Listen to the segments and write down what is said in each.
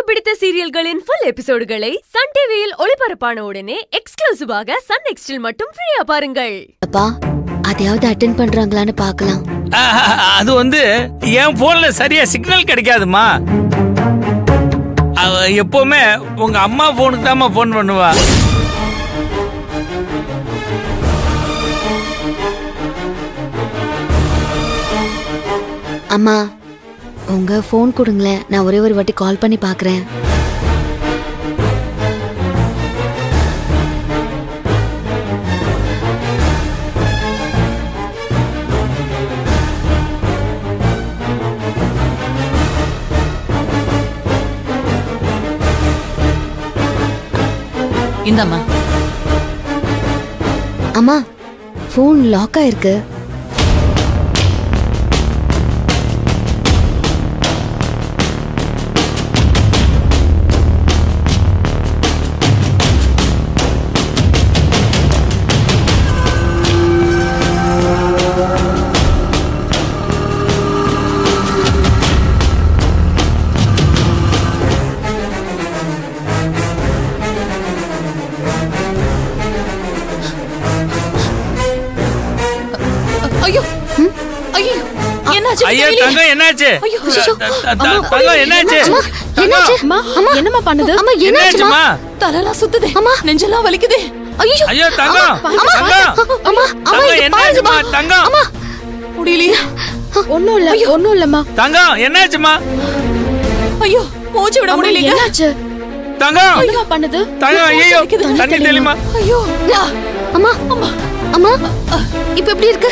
பிடித்த சீரியல்களின் full எபிசோடுகளை Sun டிவியில் ஒளிபரப்பான உடனே எக்ஸ்க்ளூசிவாக சன் நெக்ஸ்டில் மட்டும் ஃப்ரீயா பாருங்கள் அப்பா அதையாவது அட்டென்ட் பண்றாங்களான்னு பார்க்கலாம் ஆஹ், அது வந்து என் போன்ல சரியா சிக்னல் கிடைக்காதுமா அவ எப்பவுமே உங்க அம்மா போனுக்கு தாம்மா போன் பண்ணுவா அம்மா உங்க ஃபோன் கொடுங்களேன் நான் ஒரே ஒரு வாட்டி கால் பண்ணி பார்க்கறேன் இந்தாம்மா அம்மா ஃபோன் லாக் ஆயிருக்கு ஐயோ ஐயோ என்னாச்சு ஐயா தெரியலையே. தங்கம் என்னாச்சு ஐயோ, த- ஐயோ. த- த- தங்கம் என்னாச்சு அம்மா என்னாச்சு அம்மா அம்மா என்னம்மா பண்ணுது அம்மா என்னாச்சுமா என்னாச்சுமா தலைலாம் சுத்துதே அம்மா. நெஞ்செல்லாம் வலிக்குதே ஐயோ ஐயோ தங்கம் அம்மா தங்கம் அம்மா அம்மா தங்கம் இங்க என்னாச்சுமா பாருங்கம்மா தங்கம் அம்மா முடியலையே ஒண்ணும் இல்ல ஒண்ணும் இல்லம்மா தங்கம் என்னாச்சுமா ஐயோ மூச்சு விட முடியலையே என்னாச்சு தங்கம் என்னம்மா பண்ணுது தங்கம் ஐயோ வலிக்குது. தண்ணி தெளிமா ஐயோ அம்மா அம்மா இப்ப எப்படி இருக்கு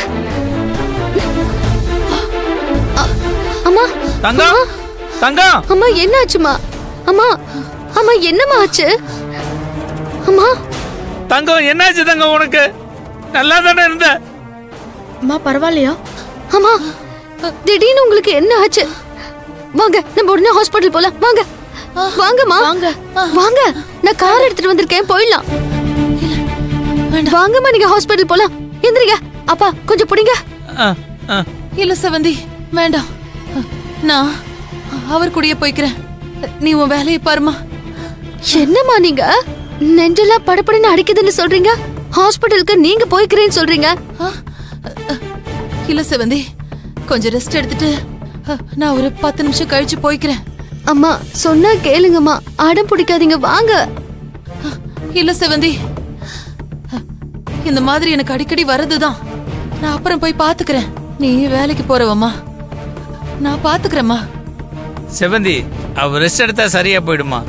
அ- அம்மா தங்கம் தங்கம் அம்மா என்னாச்சுமா அம்மா அம்மா என்னம்மா ஆச்சு அம்மா தங்கம் என்னாச்சு தங்கம் உனக்கு நல்லா தானே இருந்த அம்மா பரவாயில்லையா அம்மா திடீர்னு உங்களுக்கு என்ன ஆச்சு வாங்க நம்ம உடனே ஹாஸ்பிடல் போலாம் வாங்க வாங்கம்மா வாங்க. வாங்க நான் கார் எடுத்துட்டு வந்திருக்கேன் போயிடலாம் வாங்கம்மா நீங்க ஹாஸ்பிடல் போலாம் எந்திரிங்க அப்பா கொஞ்சம் பிடிங்க ஆ, ஆ. இல்ல செவந்தி வேண்டாம் நான் அவர் கூடயே போய்க்கிறேன் நீ உன் வேலையை பாருமா என்னம்மா நீங்க நெஞ்செல்லாம் படபடன்னு அடிக்குதுன்னு சொல்றீங்க ஹாஸ்பிடலுக்கு நீங்க போய்க்கிறேன்னு சொல்றீங்க ஆ? இல்ல செவந்தி கொஞ்சம் ரெஸ்ட் எடுத்துட்டு அ, நான் ஒரு பத்து நிமிஷம் கழிச்சு போய்க்கிறேன் அம்மா சொன்னா கேளுங்கம்மா அடம் பிடிக்காதீங்க வாங்க இல்ல செவந்தி அ, இந்த மாதிரி எனக்கு அடிக்கடி வர்றதுதான் நான் அப்புறம் போய் பாத்துக்கிறேன் நீ வேலைக்கு போறவம்மா நான் பாத்துக்கிறேம்மா செவந்தி அவ ரெஸ்ட் எடுத்தா சரியா போயிடுமா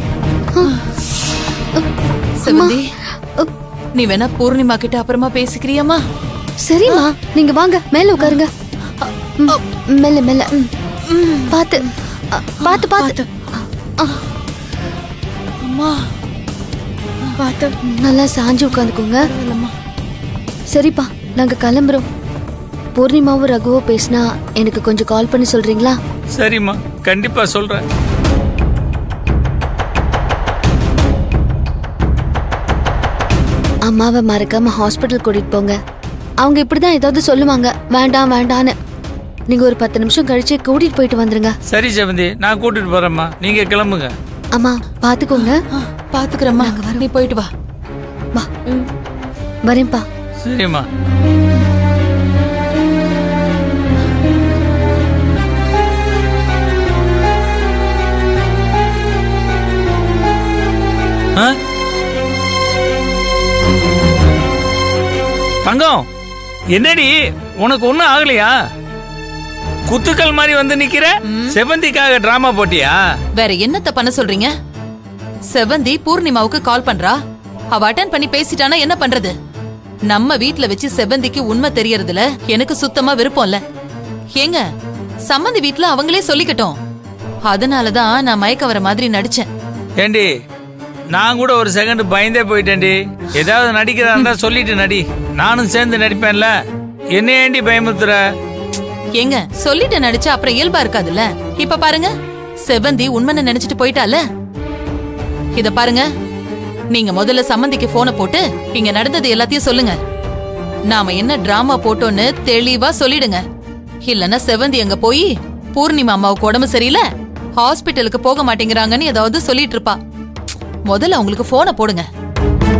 செவந்தி நீ வேணா பூர்ணிமா கிட்ட அப்புறமா பேசிக்கிறியாம்மா சரிம்மா நீங்க வாங்க மேல உட்காருங்க ம், மெல்ல மெல்ல ம். பாத்து அ, பாத்து பாத்து அ, அம்மா பார்த்து நல்லா சாஞ்சு உட்காந்துக்கோங்க இல்லம்மா சரிப்பா நாங்க கிளம்புறோம் பூர்ணிமாவும் ரகுவோ பேசினா எனக்கு கொஞ்சம் கால் பண்ணி சொல்றீங்களா சரிம்மா கண்டிப்பா சொல்றேன் அம்மாவை மறக்காம ஹாஸ்பிட்டல் கூட்டிட்டு போங்க அவங்க இப்படிதான் ஏதாவது சொல்லுவாங்க வேண்டாம் வேண்டான்னு நீங்க ஒரு பத்து நிமிஷம் கழிச்சு கூட்டிட்டு போயிட்டு வந்துருங்க சரி செவந்தி நான் கூட்டிட்டு போறேம்மா நீங்க கிளம்புங்க அம்மா பாத்துக்கோங்க ஆ, பாத்துக்கிறேம்மா நீ போயிட்டு வா வா வரேன்ப்பா சரிம்மா ஆ? தங்கம் என்னடி உனக்கு ஒண்ணும் ஆகலையா குத்துக்கள் மாதிரி வந்து நிக்கிற செவந்திக்காக டிராமா போட்டியா வேற என்னத்த பண்ண சொல்றீங்க செவந்தி பூர்ணிமாவுக்கு கால் பண்றா அவ அட்டன் பண்ணி பேசிட்டானா என்ன பண்றது நம்ம வீட்ல வச்சு செவந்திக்கு உண்மை தெரியறதுல எனக்கு சுத்தமா விருப்பம் இல்ல ஏங்க சம்மந்தி வீட்ல அவங்களே சொல்லிக்கட்டும் அதனாலதான் நான் மயக்க வர மாதிரி நடிச்சேன் ஏண்டி நான் கூட ஒரு செகண்ட் பயந்தே போயிட்டேன்டி ஏதாவது நடிக்கிறதா இருந்தா சொல்லிட்டு நடி நானும் சேர்ந்து நடிப்பேன்ல என்ன ஏண்டி பயமுத்துற ஏங்க சொல்லிட்டு நடிச்சா அப்புறம் இயல்பா இருக்காதுல்ல இப்ப பாருங்க செவந்தி உண்மைன்னு நினைச்சிட்டு போயிட்டால இத பாருங்க நீங்க முதல்ல சம்மந்திக்கு போனை போட்டு இங்க நடந்தது எல்லாத்தையும் சொல்லுங்க நாம என்ன டிராமா போட்டோன்னு தெளிவா சொல்லிடுங்க இல்லனா செவந்தி அங்க போய் பூர்ணிமா அம்மாவுக்கு உடம்பு சரியில்லை ஹாஸ்பிட்டலுக்கு போக மாட்டேங்கிறாங்கன்னு ஏதாவது சொல்லிட்டு இருப்பா முதல்ல அவங்களுக்கு போனை போடுங்க